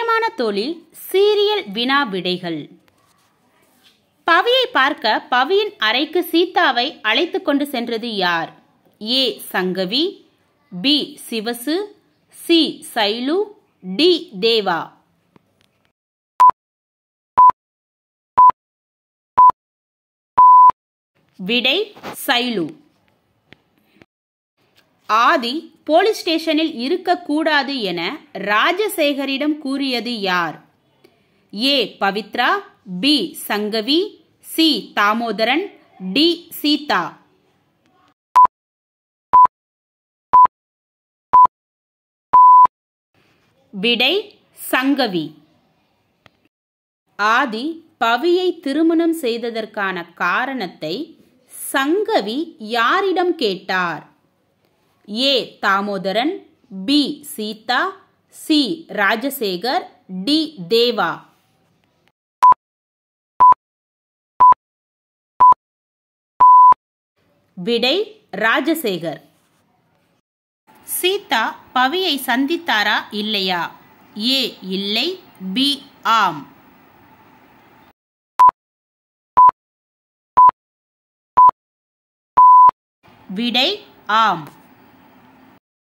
பிரியமான தொழில் சீரியல் வினா விடைகள் பவியை பார்க்க பவியின் அறைக்கு சீதாவை அழைத்து கொண்டு சென்றது யார் A Sangavi B Sivasu C Sailu D Deva விடை சைலு ஆதி போலீஸ் ஸ்டேஷனில் இருக்கக்கூடாது என ராஜசேகரிடம் கூறியது யார் A Pavithra B Sangavi C Damodaran D Seetha விடை சங்கவி ஆதி பவியை திருமணம் செய்ததற்கான காரணத்தை சங்கவி யாரிடம் கேட்டார் A Damodaran B Seetha C Rajasekar D Deva விடை ராஜசேகர் சீதா பவியை சந்தித்தாரா இல்லையா ஏ இல்லை பி ஆம் விடை ஆம்